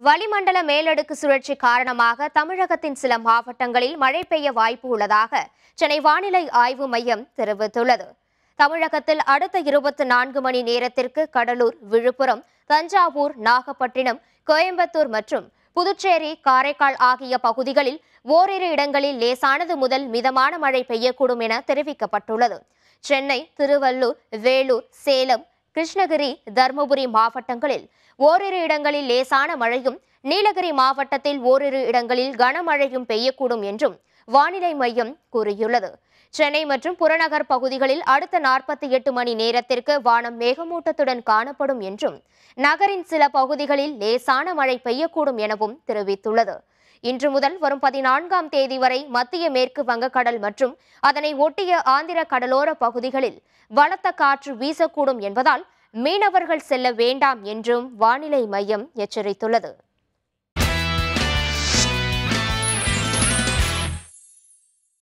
வளிமண்டல மேலடுக்கு சுழற்சி காரணமாக தமிழகத்தின் சில மாவட்டங்களில் மழை பெய்ய வாய்ப்பு உள்ளதாக சென்னை வானிலை ஆய்வு மையம் தெரிவித்துள்ளது தமிழகத்தில் அடுத்த இருபத்தி நான்கு மணி நேரத்திற்கு கடலூர் விழுப்புரம் தஞ்சாவூர் நாகப்பட்டினம் கோயம்புத்தூர் மற்றும் புதுச்சேரி காரைக்கால் ஆகிய பகுதிகளில் ஓரிரு இடங்களில் லேசானது முதல் மிதமான மழை பெய்யக்கூடும் என தெரிவிக்கப்பட்டுள்ளது சென்னை திருவள்ளூர் வேலூர் சேலம் கிருஷ்ணகிரி தருமபுரி மாவட்டங்களில் ஓரிரு இடங்களில் லேசான மழையும் நீலகிரி மாவட்டத்தில் ஓரிரு இடங்களில் கனமழையும் பெய்யக்கூடும் என்றும் வானிலை மையம் கூறியுள்ளது சென்னை மற்றும் புறநகர் பகுதிகளில் அடுத்த நாற்பத்தி எட்டு மணி நேரத்திற்கு வானம் மேகமூட்டத்துடன் காணப்படும் என்றும் நகரின் சில பகுதிகளில் லேசான மழை பெய்யக்கூடும் எனவும் தெரிவித்துள்ளது இன்று முதல் வரும் பதினான்காம் தேதி வரை மத்திய மேற்கு வங்கக்கடல் மற்றும் அதனை ஒட்டிய ஆந்திர கடலோர பகுதிகளில் பலத்த காற்று வீசக்கூடும் என்பதால் மீனவர்கள் செல்ல வேண்டாம் என்றும் வானிலை மையம் எச்சரித்துள்ளது